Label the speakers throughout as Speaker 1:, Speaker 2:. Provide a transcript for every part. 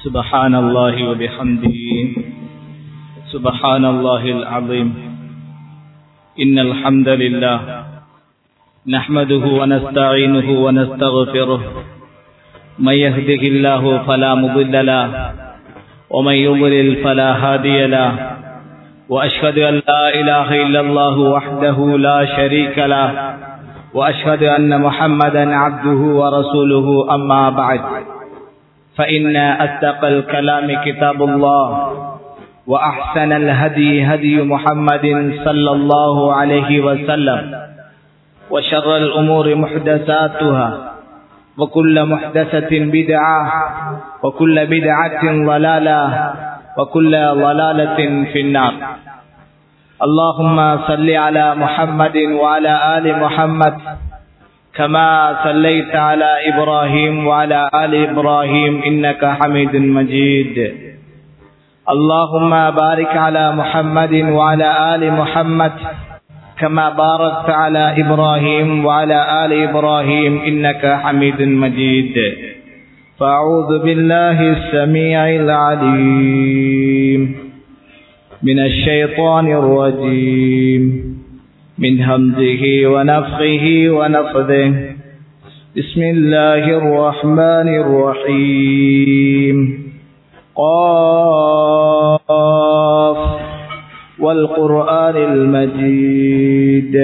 Speaker 1: سبحان الله وبحمده سبحان الله العظيم إن الحمد لله نحمده ونستعينه ونستغفره من يهده الله فلا مضل له ومن يضلل فلا هادي له وأشهد أن لا إله إلا الله وحده لا شريك له وأشهد أن محمدا عبده ورسوله أما بعد فإن أصدق الكلام كتاب الله وأحسن الهدي هدي محمد صلى الله عليه وسلم وشر الأمور محدثاتها وكل محدثة بدعة وكل بدعة ضلالة وكل ضلالة في النار اللهم صل على محمد وعلى آل محمد كما صليت على إبراهيم وعلى آل إبراهيم إنك حميد مجيد اللهم بارك على محمد وعلى آل محمد كما باركت على إبراهيم وعلى آل إبراهيم إنك حميد مجيد فأعوذ بالله السميع العليم من الشيطان الرجيم من همزه ونفخه ونفذه بسم الله الرحمن الرحيم قاف والقرآن المجيد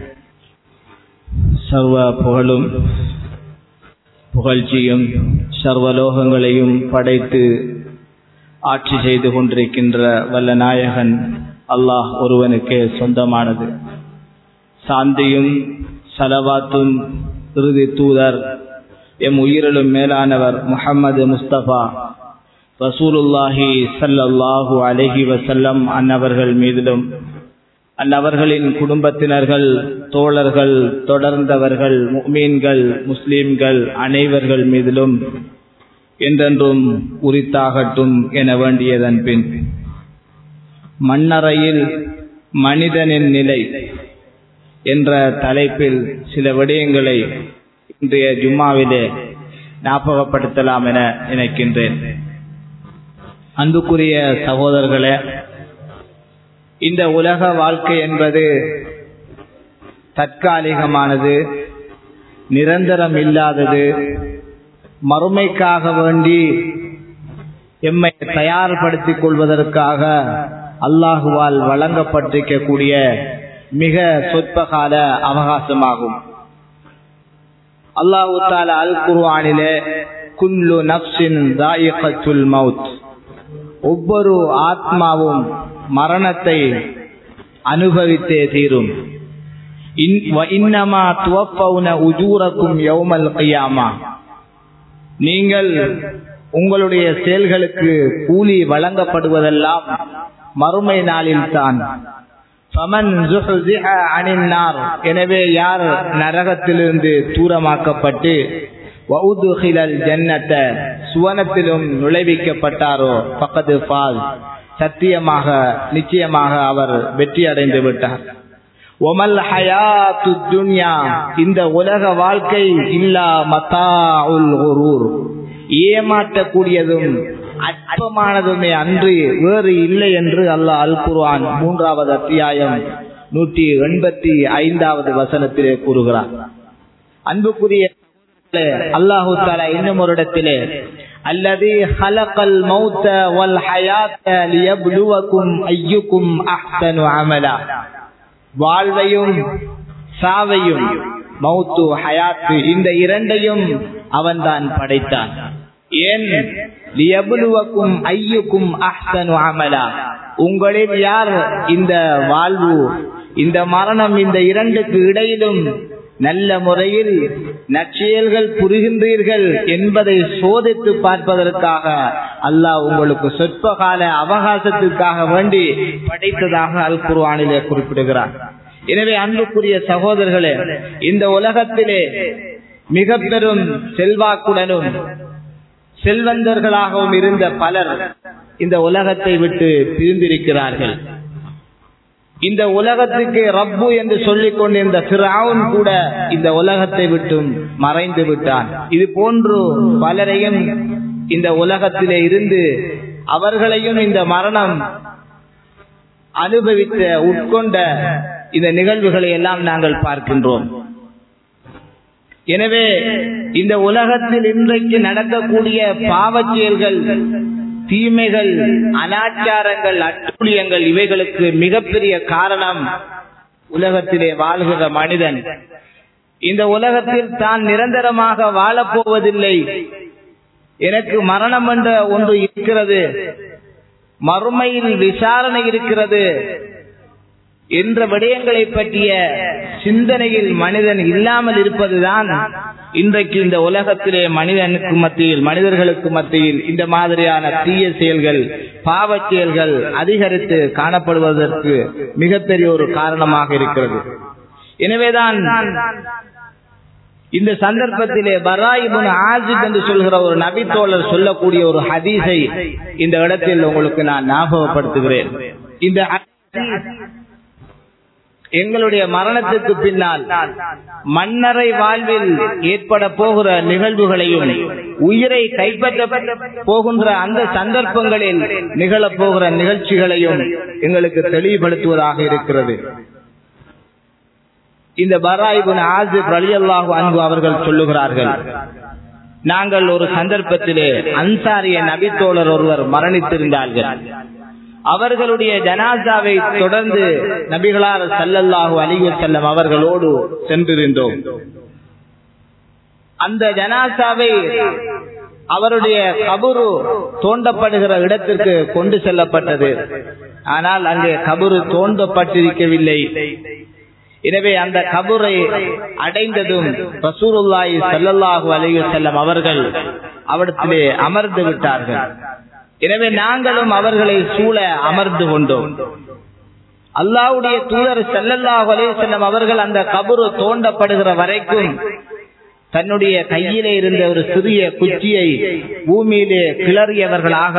Speaker 1: சர்வ புகழும் புகழ்ச்சியும் சர்வலோகங்களையும் படைத்து ஆட்சி செய்து கொண்டிருக்கின்ற வல்ல நாயகன் அல்லாஹ் ஒருவனுக்கே சொந்தமானது சாந்தியும் சலவாத்தும் இறுதி தூதர் எம் உயிரிலும் மேலானவர் முகம்மது முஸ்தபா ரசூலுல்லாஹி சல்லல்லாஹு அலஹி வசல்லம் அன்னவர்கள் மீதிலும் அந்நபர்களின் குடும்பத்தினர்கள் தோழர்கள் தொடர்ந்தவர்கள் மீன்கள் முஸ்லீம்கள் அனைவர்கள் மீதிலும் என்றென்றும் உரித்தாகட்டும் என வேண்டியதன் பின் மண்ணறையில் மனிதனின் நிலை என்ற தலைப்பில் சில விடயங்களை இன்றைய ஜும்மாவிலே ஞாபகப்படுத்தலாம் என நினைக்கின்றேன் அன்புக்குரிய சகோதரர்களே இந்த உலக வாழ்க்கை என்பது தற்காலிகமானது நிரந்தரம் இல்லாதது மறுமைக்காக வேண்டி எம்மை தயார்படுத்திக் கொள்வதற்காக அல்லாஹுவால் வழங்கப்பட்டிருக்கக்கூடிய மிக சொற்பகால அவகாசமாகும் அல்லாஹு தால அல் குர்வானிலே குல்லு நப்சின் தாயிகத்துல் மவுத் ஒவ்வொரு ஆத்மாவும் மரணத்தை அனுபவித்தே தீரும் இன்னமா துவப்பவுன உஜூரக்கும் யௌமல் கையாமா நீங்கள் உங்களுடைய செயல்களுக்கு கூலி வழங்கப்படுவதெல்லாம் மறுமை நாளில் தான் எனவே யார் நரகத்திலிருந்து தூரமாக்கப்பட்டு ஜன்னத்த சுவனத்திலும் நுழைவிக்கப்பட்டாரோ பக்கத்து பால் சத்தியமாக நிச்சயமாக அவர் வெற்றி அடைந்து விட்டார் ஒமல் ஹயாத்து துன்யா இந்த உலக வாழ்க்கை இல்லா மத்தா உல் ஏமாற்றக்கூடியதும் அற்பமானதுமே அன்று வேறு இல்லை என்று அல்லாஹ் அல் குர்ஆன் மூன்றாவது அத்தியாயம் நூற்றி எண்பத்தி ஐந்தாவது வசனத்திலே கூறுகிறார் அன்புக்குரிய அல்லாஹு தாலா இன்னும் ஒரு இடத்திலே அல்லது ஹலகல் மௌத்த வல் ஹயாத்த லியப்லுவக்கும் ஐயுக்கும் அஹ்சனு அமலா வாழ்வையும் சாவையும் மௌத்து ஹயாத்து இந்த இரண்டையும் அவன்தான் படைத்தான் ஏன் லியபுலுவக்கும் ஐயுக்கும் அஹ்சனு அமலா உங்களில் யார் இந்த வாழ்வு இந்த மரணம் இந்த இரண்டுக்கு இடையிலும் நல்ல முறையில் நற்செயல்கள் புரிகின்றீர்கள் என்பதை சோதித்து பார்ப்பதற்காக அல்லாஹ் உங்களுக்கு சொற்ப கால அவகாசத்திற்காக வேண்டி படைத்ததாக அல் குர்வானிலே குறிப்பிடுகிறார் எனவே அன்புக்குரிய சகோதரர்களே இந்த உலகத்திலே மிக பெரும் செல்வாக்குடனும் செல்வந்தர்களாகவும் இருந்த பலர் இந்த உலகத்தை விட்டு பிரிந்திருக்கிறார்கள் இந்த உலகத்துக்கு ரப்பு என்று சொல்லிக் கொண்டிருந்த பிராவுன் கூட இந்த உலகத்தை விட்டும் மறைந்து விட்டான் இது போன்று பலரையும் இந்த உலகத்திலே இருந்து அவர்களையும் இந்த மரணம் அனுபவித்த உட்கொண்ட இந்த நிகழ்வுகளை எல்லாம் நாங்கள் பார்க்கின்றோம் எனவே இந்த உலகத்தில் இன்றைக்கு நடக்கக்கூடிய பாவச் செயல்கள் தீமைகள் அனாச்சாரங்கள் அட்டூழியங்கள் இவைகளுக்கு மிகப்பெரிய காரணம் உலகத்திலே வாழ்கிற மனிதன் இந்த உலகத்தில் தான் நிரந்தரமாக வாழப்போவதில்லை எனக்கு மரணம் என்ற ஒன்று இருக்கிறது மறுமையில் விசாரணை இருக்கிறது என்ற விடயங்களை பற்றிய சிந்தனையில் மனிதன் இல்லாமல் இருப்பதுதான் இன்றைக்கு இந்த உலகத்திலே மனிதனுக்கு மத்தியில் மனிதர்களுக்கு மத்தியில் இந்த மாதிரியான தீய செயல்கள் பாவச் செயல்கள் அதிகரித்து காணப்படுவதற்கு மிகப்பெரிய ஒரு காரணமாக இருக்கிறது எனவேதான் இந்த சந்தர்ப்பத்திலே பராயிபுன் ஆசிப் என்று சொல்கிற ஒரு நபித்தோழர் சொல்லக்கூடிய ஒரு ஹதீஸை இந்த இடத்தில் உங்களுக்கு நான் ஞாபகப்படுத்துகிறேன் இந்த எங்களுடைய மரணத்துக்கு பின்னால் மன்னரை வாழ்வில் ஏற்பட போகிற நிகழ்வுகளையும் உயிரை கைப்பற்ற போகின்ற அந்த சந்தர்ப்பங்களில் நிகழப் போகிற நிகழ்ச்சிகளையும் எங்களுக்கு தெளிவுபடுத்துவதாக இருக்கிறது இந்த பராயிபுன் ஆசிப் அலி அல்லாஹு அன்பு அவர்கள் சொல்லுகிறார்கள் நாங்கள் ஒரு சந்தர்ப்பத்திலே அன்சாரிய நபித்தோழர் ஒருவர் மரணித்திருந்தார்கள் அவர்களுடைய ஜனாசாவை தொடர்ந்து நபிகளார் சல்லல்லாஹு அலிவு செல்லம் அவர்களோடு சென்றிருந்தோம் அந்த ஜனாசாவை அவருடைய கபுரு தோண்டப்படுகிற இடத்திற்கு கொண்டு செல்லப்பட்டது ஆனால் அங்கே கபுரு தோண்டப்பட்டிருக்கவில்லை எனவே அந்த கபுரை அடைந்ததும் ரசூருல்லாஹி சல்லல்லாஹு அலைஹி செல்லம் அவர்கள் அவடத்திலே அமர்ந்து விட்டார்கள் எனவே நாங்களும் அவர்களை சூழ அமர்ந்து கொண்டோம் அல்லாவுடைய தூதர் செல்லல்லாஹு அலைஹி செல்லம் அவர்கள் அந்த கபுரு தோண்டப்படுகிற வரைக்கும் தன்னுடைய கையிலே இருந்த ஒரு சிறிய குச்சியை பூமியிலே கிளறியவர்களாக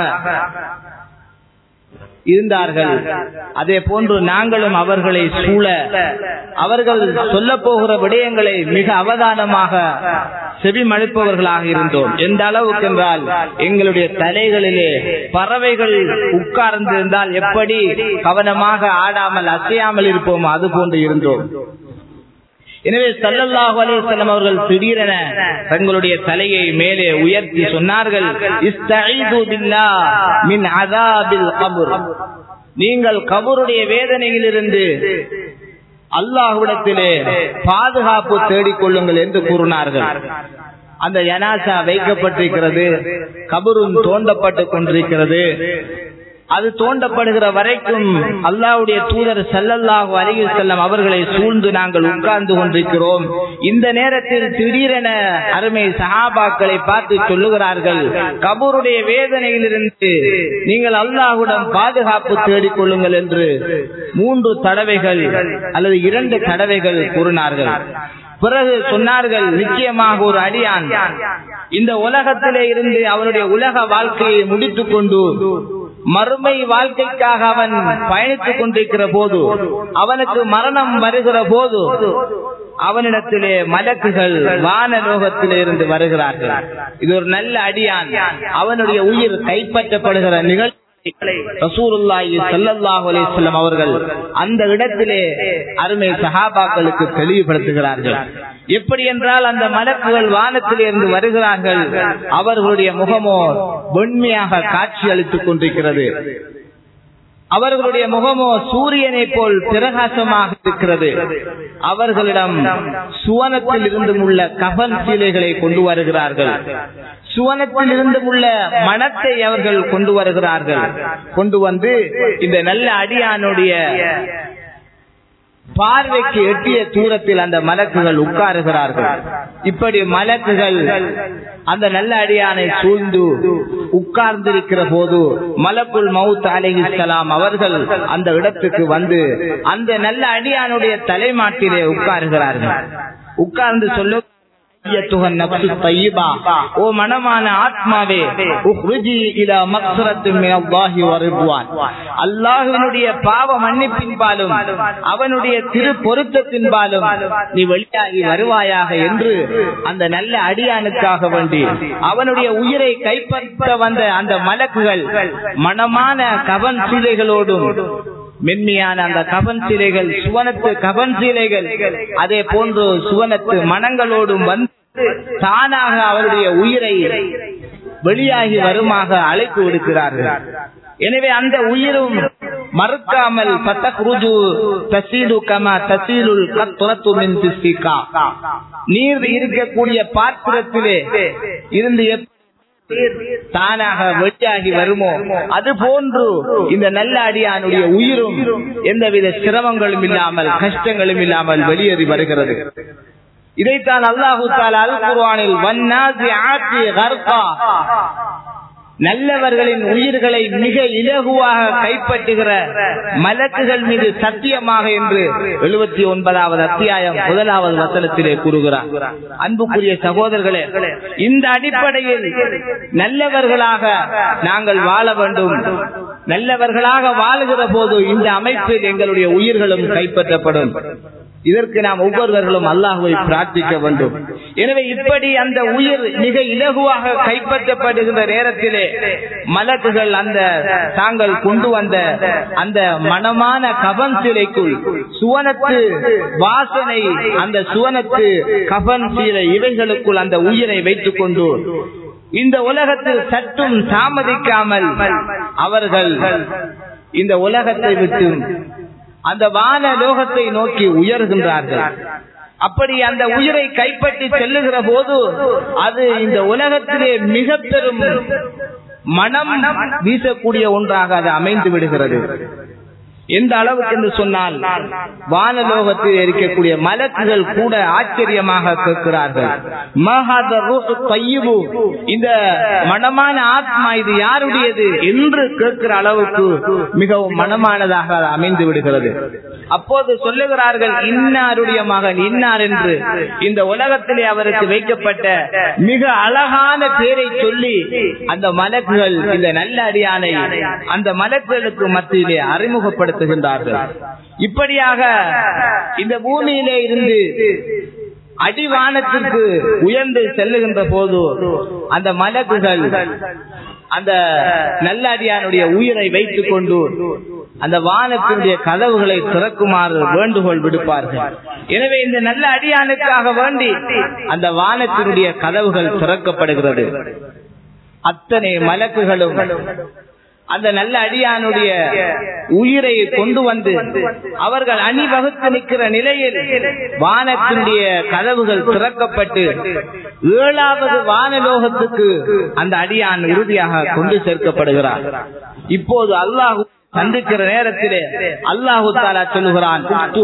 Speaker 1: இருந்தார்கள் அதே போன்று நாங்களும் அவர்களை சூழ அவர்கள் சொல்ல போகிற விடயங்களை மிக அவதானமாக செவிமடுப்பவர்களாக இருந்தோம் எந்த அளவுக்கு என்றால் எங்களுடைய தலைகளிலே பறவைகள் உட்கார்ந்திருந்தால் எப்படி கவனமாக ஆடாமல் அசையாமல் இருப்போமோ அது போன்று இருந்தோம் எனவே சல்லல்லாஹு அலைஹிஸ்ஸலாம் அவர்கள் திடீரென தங்களுடைய தலையை மேலே உயர்த்தி சொன்னார்கள் இஸ்தஈது பில்லாஹ் மின் அஸாபில் கபர் நீங்கள் கபருடைய வேதனையிலிருந்து அல்லாஹ்விடத்திலே பாதுகாப்பு தேடிக்கொள்ளுங்கள் என்று கூறினார்கள் அந்த யனாசா வைக்கப்பட்டிருக்கிறது கபரும் தோண்டப்பட்டு கொண்டிருக்கிறது அது தோண்டப்படுகிற வரைக்கும் அல்லாவுடைய தூதர் செல்லல்லாஹு அருகே செல்லம் அவர்களை சூழ்ந்து நாங்கள் உட்கார்ந்து கொண்டிருக்கிறோம் இந்த நேரத்தில் திடீரென அருமை சஹாபாக்களை பார்த்து சொல்லுகிறார்கள் கபூருடைய வேதனையிலிருந்து நீங்கள் அல்லாஹுடன் பாதுகாப்பு தேடிக்கொள்ளுங்கள் என்று மூன்று தடவைகள் அல்லது இரண்டு தடவைகள் கூறினார்கள் பிறகு சொன்னார்கள் நிச்சயமாக ஒரு அடியான் இந்த உலகத்திலே இருந்து அவனுடைய உலக வாழ்க்கையை முடித்துக் கொண்டு மறுமை வாழ்க்கைக்காக அவன் பயணித்துக் கொண்டிருக்கிற போது அவனுக்கு மரணம் வருகிற போது அவனிடத்திலே மலக்குகள் வானலோகத்திலே இருந்து வருகிறார்கள் இது ஒரு நல்ல அடியான் அவனுடைய உயிர் கைப்பற்றப்படுகிற நிகழ்ச்சி ரசூலுல்லாஹி ஸல்லல்லாஹு அலைஹி வஸல்லம் அவர்கள் அந்த இடத்திலே அருமை சஹாபாக்களுக்கு தெளிவுபடுத்துகிறார்கள் எப்படி என்றால் அந்த மலக்குகள் வானத்திலே இருந்து வருகிறார்கள் அவர்களுடைய முகமோ வெண்மையாக காட்சி அளித்துக் கொண்டிருக்கிறது அவர்களுடைய முகமோ சூரியனை போல் பிரகாசமாக இருக்கிறது அவர்களிடம் சுவனத்தில் இருந்தும் உள்ள கபன் சீலைகளை கொண்டு வருகிறார்கள் சுவனத்தில் இருந்தும் உள்ள மனத்தை அவர்கள் கொண்டு வருகிறார்கள் கொண்டு வந்து இந்த நல்ல அடியானுடைய பார்வைக்கு எட்டிய தூரத்தில் அந்த மலக்குகள் உட்காருகிறார்கள் இப்படி மலக்குகள் அந்த நல்ல அடியானை சூழ்ந்து உட்கார்ந்திருக்கிற போது மலக்குள் மவுத் அலிஹிஸ்லாம் அவர்கள் அந்த இடத்துக்கு வந்து அந்த நல்ல அடியானுடைய தலைமாட்டிலே உட்காருகிறார்கள் உட்கார்ந்து சொல்ல ஐயத்துஹ நப்சு தய்யிபா ஓ மனமான ஆத்மாவே உஹ்ருஜி இலா மக்ஸரத்தின் மினல்லாஹி வ ரிضவான் அல்லாஹ்வினுடைய பாவ மன்னிப்பின்பாலும் அவனுடைய திரு பொருத்தத்தின்பாலும் நீ வெளியாகி வருவாயாக என்று அந்த நல்ல அடியானுக்காக வேண்டி அவனுடைய உயிரை கைப்பற்ற வந்த அந்த மலக்குகள் மனமான கவன் சீலைகளோடும் மென்மையான அந்த கவன் சிலைகள் சுவனத்து கவன் சிலைகள் அதே போன்று சுவனத்து மனங்களோடும் வந்து தானாக அவருடைய உயிரை வெளியாகி வருமாக அழைப்பு விடுக்கிறார்கள் எனவே அந்த உயிரும் மறுக்காமல் பத்தகுருஜு தசீலு கமா தசீலுல் கத்துரத்து மின் திஸ்திகா நீர் இருக்கக்கூடிய பாத்திரத்திலே இருந்து தானாக வெளியாகி வருமோ அது போன்று இந்த நல்ல அடியானுடைய உயிரும் எந்தவித சிரமங்களும் இல்லாமல் கஷ்டங்களும் இல்லாமல் வெளியேறி வருகிறது இதைத்தான் அல்லாஹு தாலா அல் குர்ஆனில் வன்னாசி ஆத்தி கர்கா நல்லவர்களின் உயிர்களை மிக இலகுவாக கைப்பற்றுகிற மலக்குகள் மீது சத்தியமாக என்று எழுபத்தி ஒன்பதாவது அத்தியாயம் முதலாவது வசனத்திலே கூறுகிறார் அன்புக்குரிய சகோதரர்களே இந்த அடிப்படையில் நல்லவர்களாக நாங்கள் வாழ வேண்டும் நல்லவர்களாக வாழுகிற போது இந்த அமைப்பில் எங்களுடைய உயிர்களும் கைப்பற்றப்படும் இதற்கு நாம் ஒவ்வொருவர்களும் அல்லாஹுவை பிரார்த்திக்க வேண்டும் எனவே இப்படி அந்த உயிர் மிக இலகுவாக கைப்பற்றப்படுகின்ற நேரத்திலே மலக்குகள் அந்த தாங்கள் கொண்டு வந்த அந்த மனமான கபன் சிலைக்குள் சுவனத்து வாசனை அந்த சுவனத்து கபன் சீலை இவைகளுக்குள் அந்த உயிரை வைத்துக் கொண்டு இந்த உலகத்தில் சற்றும் தாமதிக்காமல் அவர்கள் இந்த உலகத்தை விட்டு அந்த வான லோகத்தை நோக்கி உயர்கின்றார்கள் அப்படி அந்த உயிரை கைப்பற்றி செல்லுகிற போது அது இந்த உலகத்திலே மிக பெரும் மனம் வீசக்கூடிய ஒன்றாக அது அமைந்து விடுகிறது எந்த அளவுக்கு என்று சொன்னால் வானலோகத்தில் இருக்கக்கூடிய மலக்குகள் கூட ஆச்சரியமாக கேட்கிறார்கள் இந்த மனமான ஆத்மா இது யாருடையது என்று கேட்கிற அளவுக்கு மிகவும் மனமானதாக அமைந்து விடுகிறது அப்போது சொல்லுகிறார்கள் இன்னாருடைய மகன் இன்னார் என்று இந்த உலகத்திலே அவருக்கு வைக்கப்பட்ட மிக அழகான பேரை சொல்லி அந்த மலக்குகள் இந்த நல்ல அடியானை அந்த மலக்குகளுக்கு மத்தியிலே அறிமுகப்படுத்துகின்றார்கள் இப்படியாக இந்த பூமியிலே இருந்து அடிவானத்திற்கு உயர்ந்து செல்லுகின்ற போது அந்த மலக்குகள் அந்த நல்லடியானுடைய உயிரை வைத்துக் கொண்டு அந்த வானத்தினுடைய கதவுகளை திறக்குமாறு வேண்டுகோள் விடுப்பார்கள் எனவே இந்த நல்ல அடியானுக்காக வேண்டி அந்த வானத்தினுடைய கதவுகள் திறக்கப்படுகிறது அத்தனை மலக்குகளும் அந்த நல்ல அடியானுடைய உயிரை கொண்டு வந்து அவர்கள் அணிவகுத்து நிற்கிற நிலையில் வானத்தினுடைய கதவுகள் திறக்கப்பட்டு ஏழாவது வானலோகத்துக்கு அந்த அடியான் இறுதியாக கொண்டு சேர்க்கப்படுகிறார் இப்போது அல்லாஹு சந்திக்கிற நேரத்திலே அல்லாஹு தாலா சொல்லுகிறான்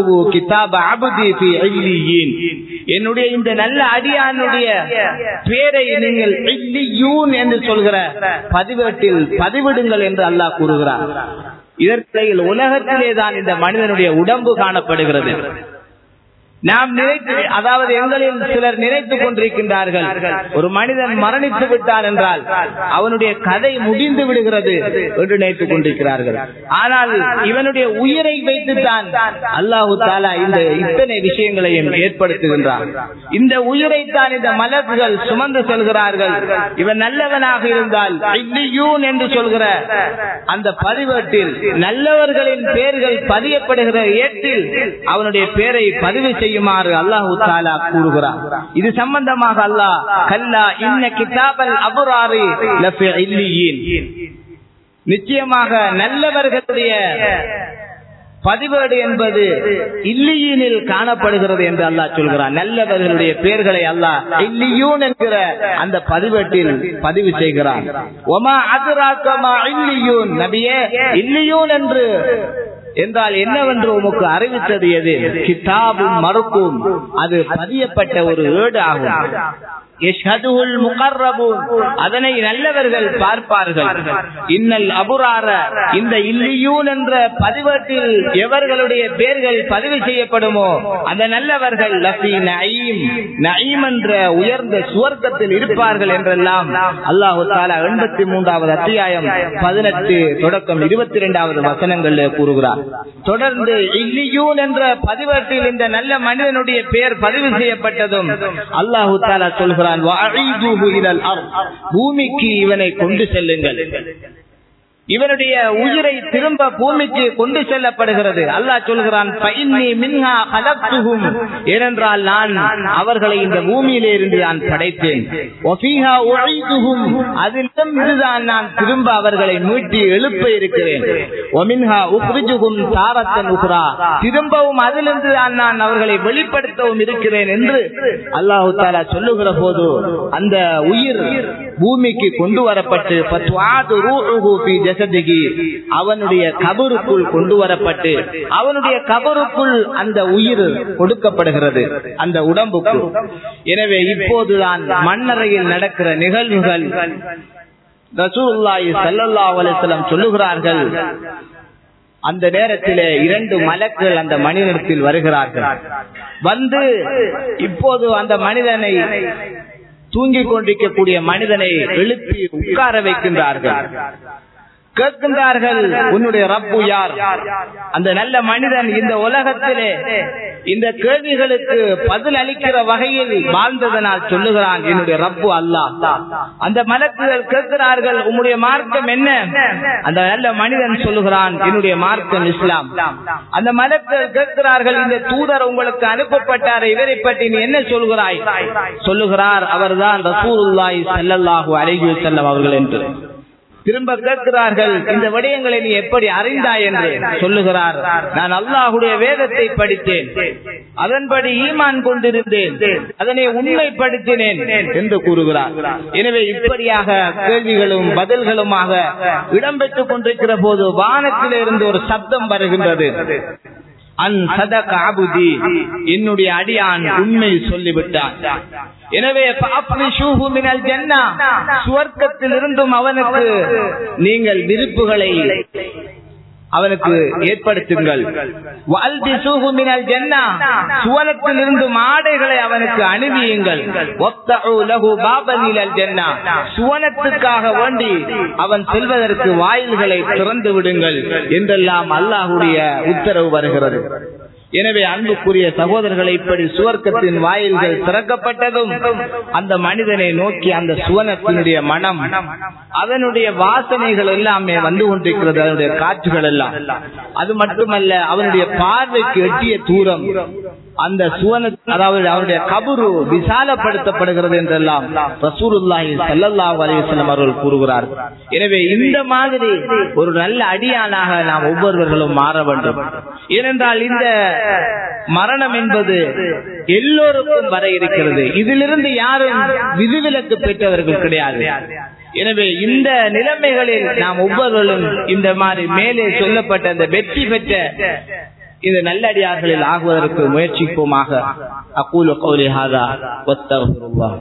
Speaker 1: என்னுடைய இந்த நல்ல அடியானுடைய பேரை நீங்கள் என்று சொல்கிற பதிவேட்டில் பதிவிடுங்கள் என்று அல்லாஹ் கூறுகிறார் இதற்கிடையில் உலகத்திலே தான் இந்த மனிதனுடைய உடம்பு காணப்படுகிறது நாம் நினைத்து அதாவது எங்களில் சிலர் நினைத்துக் கொண்டிருக்கின்றார்கள் ஒரு மனிதன் மரணித்து விட்டான் என்றால் அவனுடைய கதை முடிந்து விடுகிறது என்று நினைத்துக் கொண்டிருக்கிறார்கள் ஆனால் இவனுடைய உயிரை வைத்துத்தான் அல்லாஹு தாலா இந்த இத்தனை விஷயங்களையும் ஏற்படுத்துகின்றார் இந்த உயிரைத்தான் இந்த மலக்குகள் சுமந்து செல்கிறார்கள் இவன் நல்லவனாக இருந்தால் என்று சொல்கிற அந்த பதிவேட்டில் நல்லவர்களின் பெயர்கள் பதியப்படுகிற ஏட்டில் அவனுடைய பெயரை பதிவு செய்யுமாறு அல்லாஹு தாலா கூறுகிறார் இது சம்பந்தமாக அல்லாஹ் கல்லா இன்ன கிதாபல் அபுராரி நிச்சயமாக நல்லவர்களுடைய பதிவேடு என்பது இல்லியினில் காணப்படுகிறது என்று அல்லாஹ் சொல்கிறார் நல்லவர்களுடைய பெயர்களை அல்லாஹ் இல்லியூன் என்கிற அந்த பதிவேட்டில் பதிவு செய்கிறார் ஒமா அதுராக்கமா இல்லியூன் நபியே இல்லியூன் என்று என்றால் என்னவென்று உமக்கு அறிவித்தது எது கிதாபும் மறுக்கும் அது பதியப்பட்ட ஒரு ஏடு ஆகும் யஷ்ஹதுல் முகர்ரபூன் அதனை நல்லவர்கள் பார்ப்பார்கள் இன்னல் அபுரார இந்த இல்லியூன் என்ற பதிவேட்டில் எவர்களுடைய பெயர்கள் பதிவு செய்யப்படுமோ அந்த நல்லவர்கள் லஃபி நயீம் நயீம் என்ற உயர்ந்த சுவர்க்கத்தில் இருப்பார்கள் என்றெல்லாம் அல்லாஹு தாலா எண்பத்தி மூன்றாவது அத்தியாயம் பதினெட்டு தொடக்கம் இருபத்தி இரண்டாவது வசனங்கள் கூறுகிறார் தொடர்ந்து இல்லியூன் என்ற பதிவேட்டில் இந்த நல்ல மனிதனுடைய பெயர் பதிவு செய்யப்பட்டதும் அல்லாஹு தாலா சொல்கிறான் "வஅஈதுஹு இலல் அர்த்." பூமிக்கு இவனை கொண்டு செல்லுங்கள் இவனுடைய உயிரை திரும்ப பூமிக்கு கொண்டு செல்லப்படுகிறது அல்லாஹ் சொல்கிறான் "ஃபஇன்னி மின்ஹா கலக்துஹும்." ஏனென்றால் நான் அவர்களை இந்த பூமியிலே இருந்து நான் படைத்தேன் "வஃபீஹா உஈதுஹும்." அதிலும் இதுதான் நான் திரும்ப அவர்களை மீட்டி எழுப்ப இருக்கிறேன் "வமின்ஹா உக்ரிஜுஹும் தாரத்தன் உக்ரா." திரும்பவும் அதிலிருந்து தான் நான் அவர்களை வெளிப்படுத்தவும் இருக்கிறேன் என்று அல்லாஹு தாலா சொல்லுகிற போது அந்த உயிர் பூமிக்கு கொண்டு வரப்பட்டு "ஃபத்வாது ரூஹுஹு ஃபீ ஜஸதிஹி." அவனுடைய கபருக்குள் கொண்டு வரப்பட்டு அவனுடைய கபருக்குள் அந்த உயிர் கொடுக்கப்படுகிறது அந்த உடம்புக்கு எனவே இப்போதுதான் மண்ணறையில் நடக்கிற நிகழ்வுகள் ரசூலுல்லாஹி ஸல்லல்லாஹு அலைஹி வஸல்லம் சொல்லுகிறார்கள் அந்த நேரத்திலே இரண்டு மலக்குகள் அந்த மனிதனத்தில் வருகிறார்கள் வந்து இப்போது அந்த மனிதனை தூங்கிக் கொண்டிருக்கக்கூடிய மனிதனை எழுப்பி உட்கார வைக்கின்றார்கள் கேட்கின்றார்கள் உன்னுடைய ரப்பு யார் அந்த நல்ல மனிதன் இந்த உலகத்திலே இந்த கேள்விகளுக்கு பதில் அளிக்கிற வகையில் வாழ்ந்ததனால் சொல்லுகிறான் என்னுடைய ரப்பு அல்லாஹ் அந்த மலக்குகள் கேட்கிறார்கள் உன்னுடைய மார்க்கம் என்ன அந்த நல்ல மனிதன் சொல்லுகிறான் என்னுடைய மார்க்கம் இஸ்லாம் அந்த மலக்குகள் கேட்கிறார்கள் இந்த தூதர் உங்களுக்கு அனுப்பப்பட்டார் இவரை பற்றி நீ என்ன சொல்கிறாய் சொல்லுகிறார் அவர்தான் ரசூலுல்லாஹி ஸல்லல்லாஹு அலைஹி வஸல்லம் அவர்கள் என்று திரும்ப கேட்கிறார்கள் இந்த விடயங்களை நீ எப்படி அறிந்தாய் என்று சொல்லுகிறார் நான் அல்லாஹுடைய வேதத்தை படித்தேன் அதன்படி ஈமான் கொண்டிருந்தேன் அதனை உண்மைப்படுத்தினேன் என்று கூறுகிறார் எனவே இப்படியாக கேள்விகளும் பதில்களுமாக இடம்பெற்றுக் கொண்டிருக்கிற போது வானத்திலிருந்து ஒரு சப்தம் வருகின்றது அன் சதக அபுதி என்னுடைய அடியான் உண்மை சொல்லிவிட்டான் எனவே சுவர்க்கத்தில் இருந்தும் அவனுக்கு நீங்கள் விருப்புகளை அவனுக்கு ஏற்படுத்துங்கள் சுவனத்தில் இருந்தும் ஆடைகளை அவனுக்கு அணிவியுங்கள் சுவனத்துக்காக வேண்டி அவன் செல்வதற்கு வாயில்களை திறந்து விடுங்கள் என்றெல்லாம் அல்லாஹுடைய உத்தரவு வருகிறது எனவே அன்புக்குரிய சகோதரர்களை இப்படி சுவர்க்கத்தின் வாயில்கள் திறக்கப்பட்டதும் அந்த மனிதனை நோக்கி அந்த சுவனத்தினுடைய மனம் அதனுடைய வாசனைகள் எல்லாமே வந்து கொண்டிருக்கிறது அதனுடைய காற்றுகள் எல்லாம் அது மட்டுமல்ல அவனுடைய பார்வைக்கு எட்டிய தூரம் அந்த சுவன அதாவது அவருடைய கபுரு விசாலப்படுத்தப்படுகிறது என்றெல்லாம் ரசூலுல்லாஹி ஸல்லல்லாஹு அலைஹி வஸல்லம் அவர்கள் கூறுகிறார் எனவே இந்த மாதிரி ஒரு நல்ல அடியானாக நாம் ஒவ்வொருவர்களும் மாற வேண்டும் ஏனென்றால் இந்த மரணம் என்பது எல்லோருக்கும் வர இருக்கிறது இதிலிருந்து யாரும் விதிவிலக்கு பெற்றவர்கள் கிடையாது எனவே இந்த நிலைமைகளில் நாம் ஒவ்வொருவரும் இந்த மாதிரி மேலே சொல்லப்பட்ட அந்த வெற்றி பெற்ற இந்த நல்லடியார்களில் ஆகுவதற்கு முயற்சிப்போமாக அக்கூல கௌலி ஹாதா வஸ்தகுருல்லாஹ்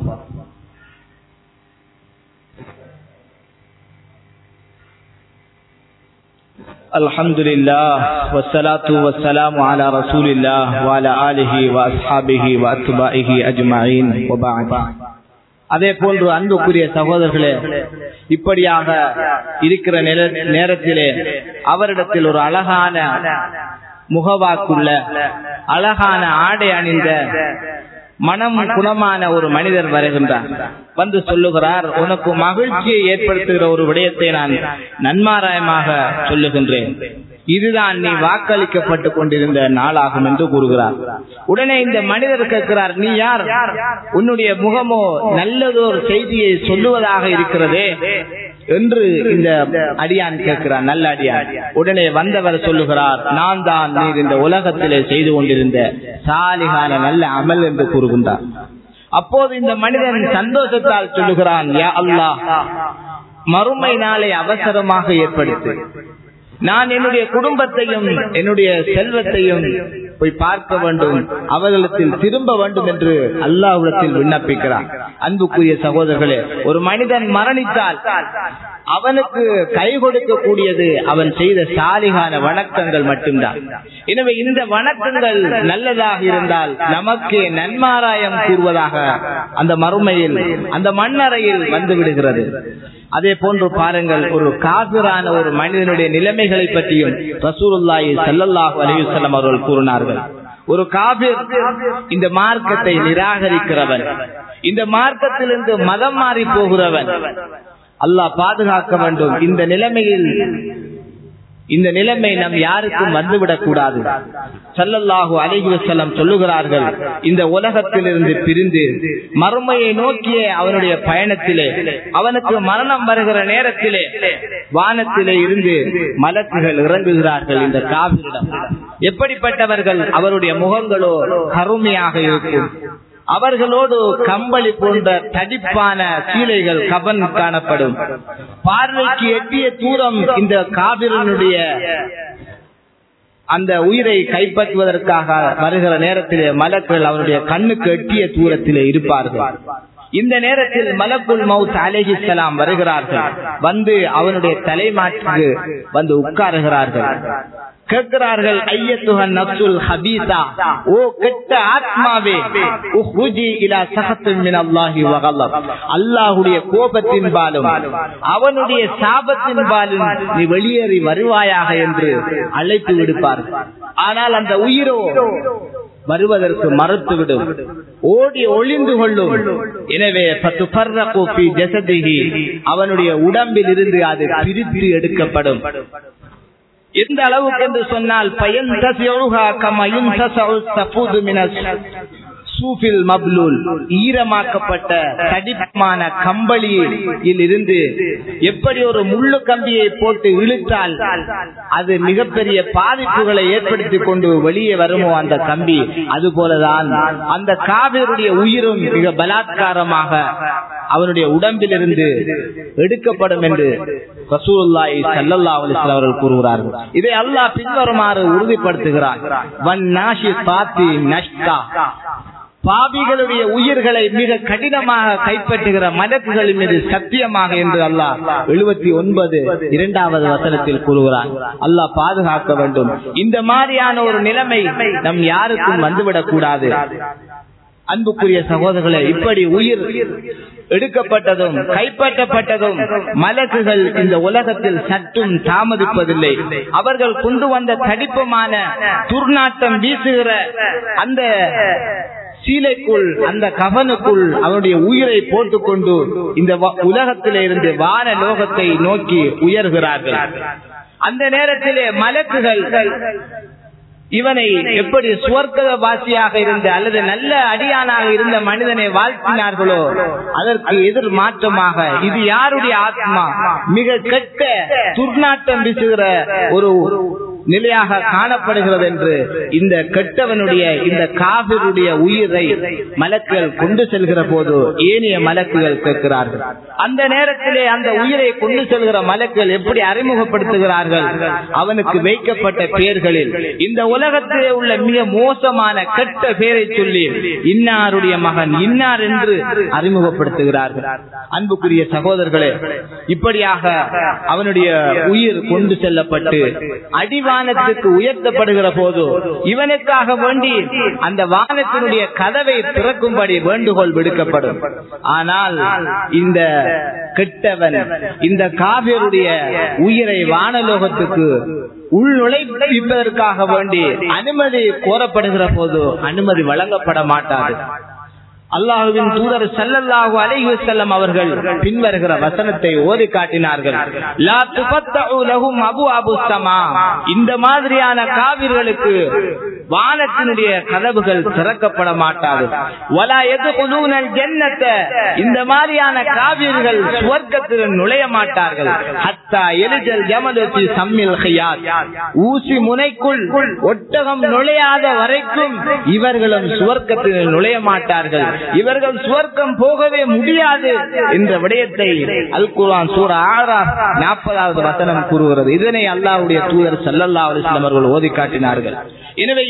Speaker 1: الحمد لله والصلاة والسلام على رسول الله وعلى آله وأصحابه وأتباعه أجمعين وبعد அதே போன்று அன்புக்குரிய சகோதரர்களே இப்படியாக இருக்கிற நேரத்திலே அவரிடத்தில் ஒரு அழகான முகவாக்குள்ள அழகான ஆடை அணிந்த மனம் குணமான ஒரு மனிதர் வருகின்றார் வந்து சொல்லுகிறார் உனக்கு மகிழ்ச்சியை ஏற்படுத்துகிற ஒரு விடயத்தை நான் நன்மாராயமாக சொல்லுகின்றேன் இதுதான் நீ வாக்களிக்கப்பட்டு கொண்டிருந்த நாளாகும் என்று கூறுகிறார் உடனே இந்த மனிதர் கேட்கிறார் நீ யார் உன்னுடைய முகமோ நல்லதொரு செய்தியை சொல்லுவதாக இருக்கிறதே என்று இந்த அடியான் கேட்கிறார் நல்ல அடியான் உடனே வந்தவர் சொல்லுகிறார் நான் தான் நீர் இந்த உலகத்திலே செய்து கொண்டிருந்த சாலிகான நல்ல அமல் என்று கூறுகின்றார் அப்போது இந்த மனிதன் சந்தோஷத்தால் சொல்லுகிறான் யா அல்லாஹ் மறுமை நாளை அவசரமாக ஏற்படுத்து நான் என்னுடைய குடும்பத்தையும் என்னுடைய செல்வத்தையும் போய் பார்க்க வேண்டும் அவர்களிடத்தில் திரும்ப வேண்டும் என்று அல்லாஹ்விடத்தில் விண்ணப்பிக்கிறார் அன்புக்குரிய சகோதரர்களே ஒரு மனிதன் மரணித்தால் அவனுக்கு கை கொடுக்கக்கூடியது அவன் செய்த சாலிகான வணக்கங்கள் மட்டும்தான் எனவே இந்த வணக்கங்கள் நல்லதாக இருந்தால் நமக்கு நன்மாராயம் கூறுவதாக அந்த மறுமையில் அந்த மண்ணறையில் வந்து விடுகிறது அதே போன்று பாருங்கள் ஒரு காபிரான ஒரு மனிதனுடைய நிலைமைகளை பற்றியும் ரசூலுல்லாஹி ஸல்லல்லாஹு அலைஹி வஸல்லம் அவர்கள் கூறினார்கள் ஒரு காபிர் இந்த மார்க்கத்தை நிராகரிக்கிறவன் இந்த மார்க்கத்திலிருந்து மதம் மாறி போகிறவன் அல்லாஹ் பாதுகாக்க வேண்டும் இந்த நிலைமையில் இந்த நிலைமை நம் யாருக்கும் வந்துவிடக் கூடாது சல்லல்லாஹு அலைஹி வஸல்லம் சொல்லுகிறார்கள் இந்த உலகத்திலிருந்து பிரிந்து மறுமையை நோக்கிய அவனுடைய பயணத்திலே அவனுக்கு மரணம் வருகிற நேரத்திலே வானத்திலே இருந்து மலக்குகள் இறங்குகிறார்கள் இந்த காவிரிடம் எப்படிப்பட்டவர்கள் அவருடைய முகங்களோ கருமையாக இருக்கும் அவர்களோடு கம்பளி போன்ற தடிப்பான சீலைகள் கபன் காணப்படும் பார்வைக்கு எட்டிய தூரம் இந்த காவிரனுடைய அந்த உயிரை கைப்பற்றுவதற்காக வருகிற நேரத்திலே மலக்கள் அவருடைய கண்ணுக்கு எட்டிய தூரத்திலே இருப்பார்கள் இந்த நேரத்தில் மலக்குல் மவுத் அலேஹிஸ்லாம் வருகிறார்கள் வந்து அவனுடைய தலைமாட்டுக்கு வந்து உட்காருகிறார்கள் கேட்கிறார்கள் ஐயத்துகன் நப்சுல் ஹபீசா ஓ கெட்ட ஆத்மாவே உஹ்ருஜி இலா சஹத்தின் மின் அல்லாஹி வகல்லப் அல்லாஹ்வுடைய கோபத்தின் பாலும் அவனுடைய சாபத்தின் பாலும் நீ வெளியேறி வருவாயாக என்று அழைப்பு விடுப்பார்கள் ஆனால் அந்த உயிரோ வருவதற்கு மறுத்துவிடும் ஓடி ஒளிந்து கொள்ளும் எனவே அவனுடைய உடம்பில் இருந்து அது பிரித்து எடுக்கப்படும் எந்த அளவுக்கு என்று சொன்னால் பயன் சூஃபில் மப்லூல் ஈரமாக்கப்பட்ட தடிப்பான கம்பளியில் இருந்து எப்படி ஒரு முள்ளு கம்பியை போட்டு இழுத்தால் அது மிகப்பெரிய பாதிப்புகளை ஏற்படுத்தி கொண்டு வெளியே வருமோ அந்த கம்பி அது போலதான் அந்த காவிரியுடைய உயிரும் மிக பலாத்காரமாக அவனுடைய உடம்பிலிருந்து எடுக்கப்படும் என்று ரசூல்லாய் சல்லல்லா அலிஸ்லாம் அவர்கள் கூறுகிறார்கள் இதை அல்லாஹ் பின்வருமாறு உறுதிப்படுத்துகிறார் வன் நாஷி பாத்தி நஷ்டா பாவிகளுடைய உயிர்களை மிக கடினமாக கைப்பற்றுகிற மலக்குகளின் மீது சத்தியமாக என்று அல்லாஹ் எழுபத்தி ஒன்பது இரண்டாவது வசனத்தில் கூறுகிறான் அல்லாஹ் பாதுகாக்க வேண்டும் இந்த மாதிரியான ஒரு நிலைமை நம் யாருக்கும் வந்துவிடக் கூடாது அன்புக்குரிய சகோதரர்களே இப்படி உயிர் எடுக்கப்பட்டதும் கைப்பற்றப்பட்டதும் மலக்குகள் இந்த உலகத்தில் சற்றும் தாமதிப்பதில்லை அவர்கள் கொண்டு வந்த தடிப்பமான துர்நாட்டம் வீசுகிற அந்த சீலைக்குள் அந்த கவனுக்குள் அவனுடைய உயிரை போட்டுக்கொண்டு இந்த உலகத்திலே இருந்து வான லோகத்தை நோக்கி உயர்கிறார்கள் அந்த நேரத்திலே மலக்குகள் இவனை எப்படி சுவர்க்கத வாசியாக இருந்த அல்லது நல்ல அடியானாக இருந்த மனிதனை வாழ்த்தினார்களோ அதற்கு எதிர் மாற்றமாக இது யாருடைய ஆத்மா மிக கெட்ட துர்நாட்டம் வீசுகிற ஒரு நிலையாக காணப்படுகிறது என்று இந்த கெட்டவனுடைய இந்த காவிருடைய உயிரை மலக்குகள் கொண்டு செல்கிற போது ஏனைய மலக்குகள் கேட்கிறார்கள் அந்த நேரத்திலே அந்த உயிரை கொண்டு செல்கிற மலக்குகள் எப்படி அறிமுகப்படுத்துகிறார்கள் அவனுக்கு வைக்கப்பட்ட பெயர்களில் இந்த உலகத்திலே உள்ள மிக மோசமான கெட்ட பெயரை சொல்லி இன்னாருடைய மகன் இன்னார் என்று அறிமுகப்படுத்துகிறார்கள் அன்புக்குரிய சகோதரர்களே இப்படியாக அவனுடைய உயிர் கொண்டு செல்லப்பட்டு அடிவா வானத்துக்கு உயர்த்தப்படுகிற போது இவனுக்காக வேண்டி அந்த வானத்தினுடைய கதவை திறக்கும்படி வேண்டுகோள் விடுக்கப்படும் ஆனால் இந்த கெட்டவன் இந்த காவியருடைய உயிரை வானலோகத்துக்கு உள் நுழைப்பதற்காக வேண்டி அனுமதி கோரப்படுகிற போது அனுமதி வழங்கப்பட மாட்டாது அல்லாஹுவின் தூதர் சல்லல்லாஹு அலைஹி வஸல்லம் அவர்கள் பின்வருகிற வசனத்தை ஓதி காட்டினார்கள் லா துஃபத்தஉ லஹும் அபுஅபு ஸமா இந்த மாதிரியான காவிர்களுக்கு வானத்தினுடைய கதவுகள் திறக்கப்பட மாட்டாது வலா யதுகுலூனல் ஜன்னத இந்த மாதிரியான காவிர்கள் சுவர்க்கத்தில் நுழைய மாட்டார்கள் ஹத்தா எலிஜல் ஜமலு ஃபி சம்மில் ஹியாத் ஊசி முனைக்குள் ஒட்டகம் நுழையாத வரைக்கும் இவர்களும் சுவர்க்கத்தில் நுழைய மாட்டார்கள் இவர்கள் சுவர்க்கம் போகவே முடியாது என்ற விடயத்தை அல் குர்ஆன் சூரா ஆறா நாற்பதாவது வசனம் கூறுகிறது இதனை அல்லாஹ்வுடைய தூதர் ஸல்லல்லாஹு அலைஹி வஸல்லம் அவர்கள் ஓதி காட்டினார்கள் எனவே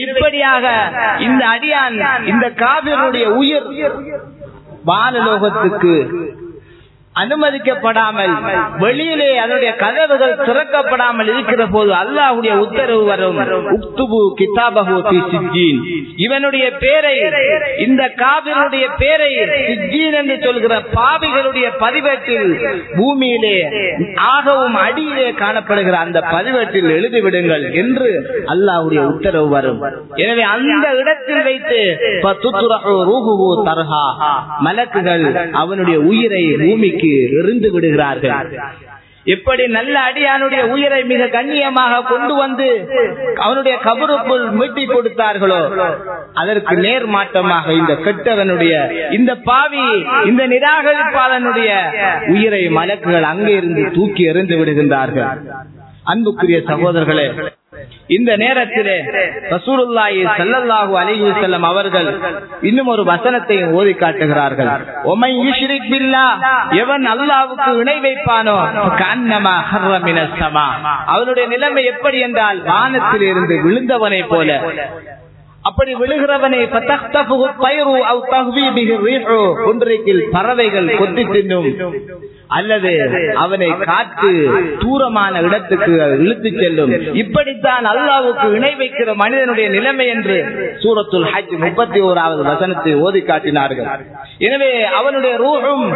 Speaker 1: இப்படியாக இந்த அடியான் இந்த காவிரியுடைய உயிர் வானலோகத்துக்கு அனுமதிக்கப்படாமல் வெளியிலே அதனுடைய கதவுகள் திறக்கப்படாமல் இருக்கிற போது அல்லாஹுடைய உத்தரவு வரும் உக்துபு கிதாபகு ஃபி சிஜ்ஜீன் இவனுடைய பேரை இந்த காவிரியுடைய பேரை சிஜ்ஜீன் என்று சொல்கிற பாவிகளுடைய பதிவேட்டில் பூமியிலே ஆகவும் அடியிலே காணப்படுகிற அந்த பதிவேட்டில் எழுதிவிடுங்கள் என்று அல்லாஹுடைய உத்தரவு வரும் எனவே அந்த இடத்தில் வைத்து ஃபதுத்ரஹு ரூஹுஹு தர்ஹா மலக்குகள் அவனுடைய உயிரை பூமிக்கு எறிந்து விடுகிறார்கள் எப்படி நல்ல அடியானுடைய உயிரை மிக கண்ணியமாக கொண்டு வந்து அவனுடைய கபருக்குள் மீட்டி கொடுத்தார்களோ அதற்கு நேர் மாற்றமாக இந்த கெட்டவனுடைய இந்த பாவி இந்த நிராகரிப்பாளனுடைய உயிரை மலக்குகள் அங்கே இருந்து தூக்கி எறிந்து விடுகின்றார்கள் அன்புக்குரிய சகோதரர்களே இந்த நேரத்திலே ரசூலுல்லாஹி ஸல்லல்லாஹு அலைஹி வஸல்லம் அவர்கள் இன்னும் ஒரு வசனத்தை ஓதி காட்டுகிறார்கள் ஒமை யுஷ்ரிக் பில்லாஹ் எவன் அல்லாஹ்வுக்கு இணை வைப்பானோ கன்னமா ஹர்ர மினஸ் ஸமா அவனுடைய நிலைமை எப்படி என்றால் வானத்தில் இருந்து விழுந்தவனை போல அப்படி விழுகிறவனை ஒன்றைக்கில் பறவைகள் கொத்தி தின்னும் அல்லது அவனை காற்று தூரமான இடத்துக்கு இழுத்து செல்லும் இப்படித்தான் அல்லாவுக்கு இணை வைக்கிற மனிதனுடைய நிலைமை என்று சூரத்துல் ஹஜ் முப்பத்தி ஓராவது வசனத்தை ஓதி காட்டினார்கள் எனவே அவனுடைய ரூஹும்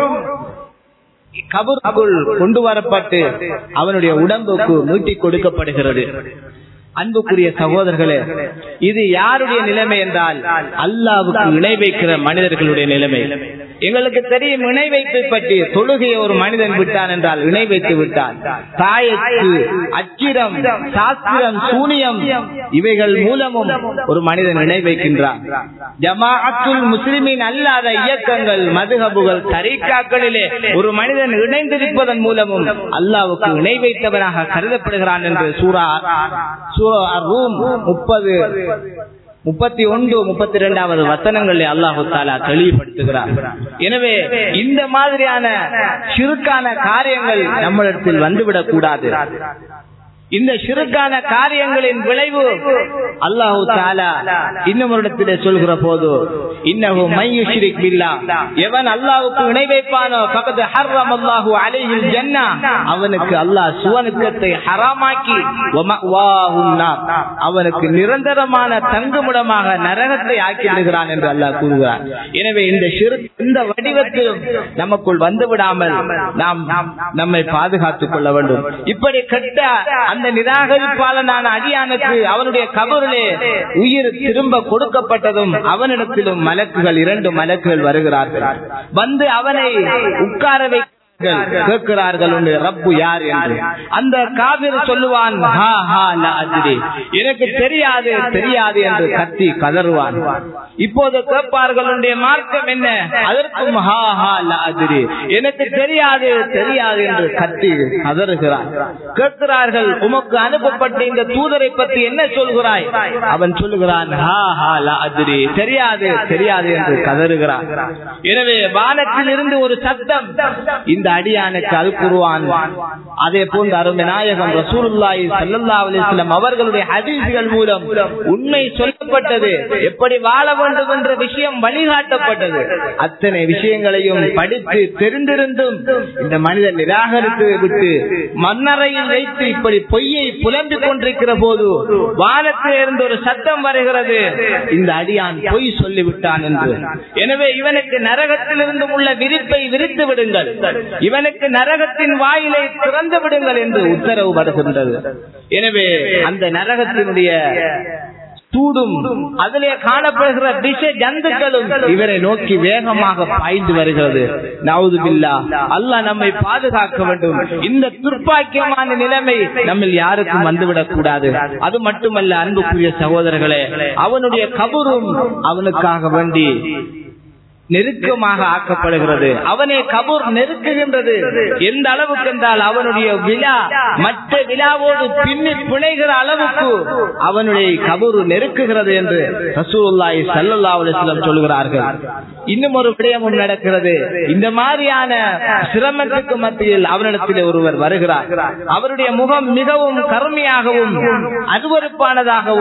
Speaker 1: கபருக்குள் கொண்டு வரப்பட்டு அவனுடைய உடம்புக்கு மீட்டி கொடுக்கப்படுகிறது அன்புக்குரிய சகோதரர்களே இது யாருடைய நிலைமை என்றால் அல்லாவுக்கு இணை வைக்கிற மனிதர்களுடைய நிலைமை எங்களுக்கு தெரியும் இணை வைப்பை பற்றி தொழுகையை ஒரு மனிதன் விட்டான் என்றால் இணை வைத்து விட்டான் தாயத்து அச்சிரம் சாஸ்திரம் சூனியம் இவைகள் மூலமும் ஒரு மனிதன் இணை வைக்கின்றான் ஜமாஅத்துல் முஸ்லிமின் அல்லாத இயக்கங்கள் மதுகபுகள் தரீக்காக்களிலே ஒரு மனிதன் இணைந்திருப்பதன் மூலமும் அல்லாவுக்கு இணை வைத்தவனாக கருதப்படுகிறான் என்று சூரா ரூம் முப்பது முப்பத்தி ஒன்று முப்பத்தி இரண்டாவது வசனங்களை அல்லாஹு தாலா தெளிவுபடுத்துகிறார் எனவே இந்த மாதிரியான சிறுக்கான காரியங்கள் நம்மளிடத்தில் வந்துவிடக் கூடாது இந்த சிறுக்கான காரியங்களின் விளைவு அல்லாஹு தாலா இன்னும் ஒரு இடத்திலே சொல்கிற போது இன்னஹு மையுஷ்ரிக் பில்லா எவன் அல்லாஹ்வுக்கு இணை வைப்பானோ பக்கத்து ஹர்ரம் அல்லாஹு அலைஹில் ஜன்னா அவனுக்கு அல்லாஹ் சுவனுக்கத்தை ஹராமாக்கி வமஅவாஹுன் நார் அவனுக்கு நிரந்தரமான தங்குமிடமாக நரகத்தை ஆக்கிடுகிறான் என்று அல்லாஹ் கூறுகிறார் எனவே இந்த சிறு இந்த வடிவத்திலும் நமக்குள் வந்து விடாமல் நாம் நம்மை பாதுகாத்துக் கொள்ள வேண்டும் இப்படி கெட்ட அந்த நிராகரிப்பாளனான அடியானுக்கு அவனுடைய கபரிலே உயிர் திரும்ப கொடுக்கப்பட்டதும் அவனிடத்திலும் மலக்குகள் இரண்டு மலக்குகள் வருகிறார்கள் வந்து அவனை உட்கார வைக்க கேட்கிறார்கள் ரப்பு யார் என்று அந்த காவிர் சொல்லுவான் எனக்கு தெரியாது தெரியாது என்று கத்தி கதறுவான் இப்போது கேட்பார்கள் மார்க்கம் என்ன அதற்கும் ஹா ஹா அதிரி எனக்கு தெரியாது தெரியாது என்று கத்தி கதறுகிறான் கேட்கிறார்கள் உமக்கு அனுப்பப்பட்ட இந்த தூதரை பற்றி என்ன சொல்கிறாய் அவன் சொல்லுகிறான் ஹா ஹா அதிரி தெரியாது தெரியாது என்று கதறுகிறான் எனவே வானத்தில் இருந்து ஒரு சத்தம் இந்த அடியானுக்கு அல் குருவான் அதே போன்று அருமை நாயகம் ரசூலுல்லாஹி ஸல்லல்லாஹு அலைஹி வஸல்லம் அவர்களுடைய ஹதீஸ்கள் மூலம் உண்மை சொல்லப்பட்டது எப்படி வாழ வேண்டும் என்ற விஷயம் வழிகாட்டப்பட்டது அத்தனை விஷயங்களையும் படித்து தெரிந்திருந்தும் இந்த மனிதன் நிராகரித்து விட்டு மன்னரையில் வைத்து இப்படி பொய்யை புலம்பிக் கொண்டிருக்கிற போது வானத்தில் இருந்து ஒரு சத்தம் வருகிறது இந்த அடியான் பொய் சொல்லிவிட்டான் என்று எனவே இவனுக்கு நரகத்திலிருந்து உள்ள விரிப்பை விரித்து விடுங்கள் இவனுக்கு நரகத்தின் வாயிலை திறந்து விடுங்கள் என்று உத்தரவு வருகின்றது எனவே அந்த நரகத்தினுடைய சூடும் அதிலே காணப்படுகிற விஷ ஜந்துக்களும் இவரை நோக்கி வேகமாக பாய்ந்து வருகிறது நவுதுபில்லா அல்லாஹ் நம்மை பாதுகாக்க வேண்டும் இந்த துர்ப்பாக்கியமான நிலைமை நம்ம யாருக்கும் வந்துவிடக் கூடாது அது மட்டுமல்ல அன்புக்குரிய சகோதரர்களே அவனுடைய கபரும் அவனுக்காக வேண்டி நெருக்கமாக ஆக்கப்படுகிறது அவனை கபூர் நெருக்குகின்றது எந்த அளவுக்கு என்றால் அவனுடைய விழா மற்ற விழாவோடு பின்னி பிணைகிற அளவுக்கு அவனுடைய கபூர் நெருக்குகிறது என்று ரசூல்லாய் சல்லல்லா அலிஸ்லம் சொல்கிறார்கள் இன்னும் ஒரு விடயமும் நடக்கிறது இந்த மாதிரியான சிரமத்துக்கு மத்தியில் அவனிடத்தில் ஒருவர் வருகிறார் அவருடைய முகம் மிகவும் கருமையாகவும் அருவறுப்பானதாகவும்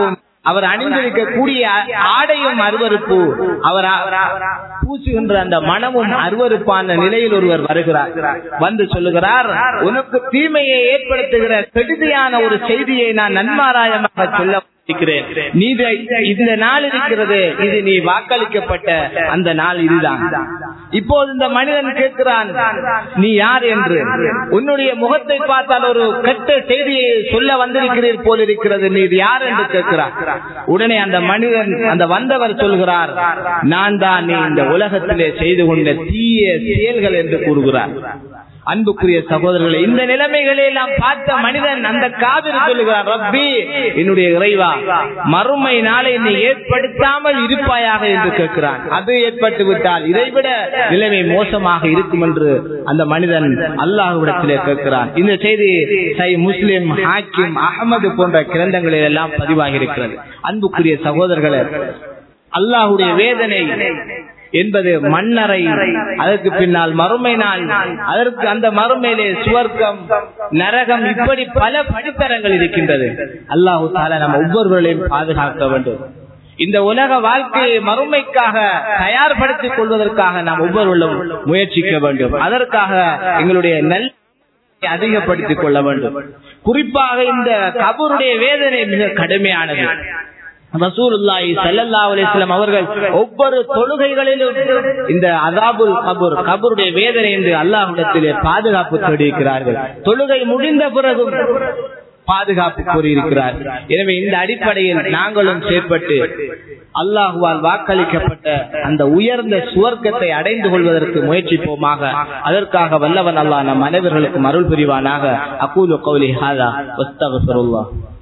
Speaker 1: அவர் அணிந்திருக்கக்கூடிய ஆடையும் அருவருப்பு அவர் பூசுகின்ற அந்த மனமும் அருவருப்பான நிலையில் ஒருவர் வருகிறார் வந்து சொல்லுகிறார் உனக்கு தீமையை ஏற்படுத்துகிற கெடுதியான ஒரு செய்தியை நான் நன்மாராயமாக சொல்ல இருக்கிறேன். நீ இதை- இந்த நாள் இருக்கிறது இது நீ வாக்களிக்கப்பட்ட அந்த நாள் இதுதான் இப்போது இந்த மனிதன் கேட்கிறான் நீ யார் என்று உன்னுடைய முகத்தை பார்த்தால் ஒரு கெட்ட செய்தியை சொல்ல வந்திருக்கிறீர் போல் இருக்கிறது நீ யார் என்று கேட்கிறார் உடனே அந்த மனிதன் அந்த வந்தவர் சொல்கிறார் நான் தான் நீ இந்த உலகத்திலே செய்து கொண்ட தீய செயல்கள் என்று கூறுகிறார் அன்புக்குரிய சகோதரர்களே இந்த நிலைமைகளை எல்லாம் பார்த்த மனிதன் அந்த காவிரி சொல்லுகிறார் ரப்பி என்னுடைய இறைவா மறுமை நாளை நீ ஏற்படுத்தாமல் இருப்பாயாக என்று கேட்கிறான் அது ஏற்பட்டு விட்டால் இதைவிட நிலைமை மோசமாக இருக்கும் என்று அந்த மனிதன் அல்லாஹ்விடத்திலே கேட்கிறான் இந்த செய்தி சை முஸ்லிம் ஹாக்கிம் அகமது போன்ற கிரந்தங்களில் எல்லாம் பதிவாகி இருக்கிறது அன்புக்குரிய சகோதரர்களே அல்லாஹுடைய வேதனை என்பது மண்ணறை அதற்கு பின்னால் மறுமை நாள் அதற்கு அந்த மறுமையிலே சுவர்க்கம் நரகம் இப்படி பல படித்தரங்கள் இருக்கின்றது அல்லாஹு தாலா நம்ம ஒவ்வொருவர்களையும் பாதுகாக்க வேண்டும் இந்த உலக வாழ்க்கையை மறுமைக்காக தயார்படுத்திக் கொள்வதற்காக நாம் ஒவ்வொருவரும் முயற்சிக்க வேண்டும் அதற்காக எங்களுடைய நல் அதிகப்படுத்திக் கொள்ள வேண்டும் குறிப்பாக இந்த கபருடைய வேதனை மிக கடுமையானது ரசூலுல்லாஹி ஸல்லல்லாஹு அலைஹி வஸல்லம் அவர்கள் ஒவ்வொரு தொழுகைகளிலும் இந்த அதாபுல் கபர் கபருடைய வேதனை என்று அல்லாஹ்விடத்திலே பாதுகாப்பு தேடியிருக்கிறார்கள் தொழுகை முடிந்த பிறகும் பாதுகாப்பு கூறியிருக்கிறார் எனவே இந்த அடிப்படையில் நாங்களும் செயற்பட்டு அல்லாஹுவால் வாக்களிக்கப்பட்ட அந்த உயர்ந்த சுவர்க்கத்தை அடைந்து கொள்வதற்கு முயற்சிப்போமாக அதற்காக வல்லவன் அல்லாஹ் நம் அனைவர்களுக்கும் அருள் புரிவானாக அகூலு கௌலி ஹாதா வஸ்தகஃபிருல்லாஹ்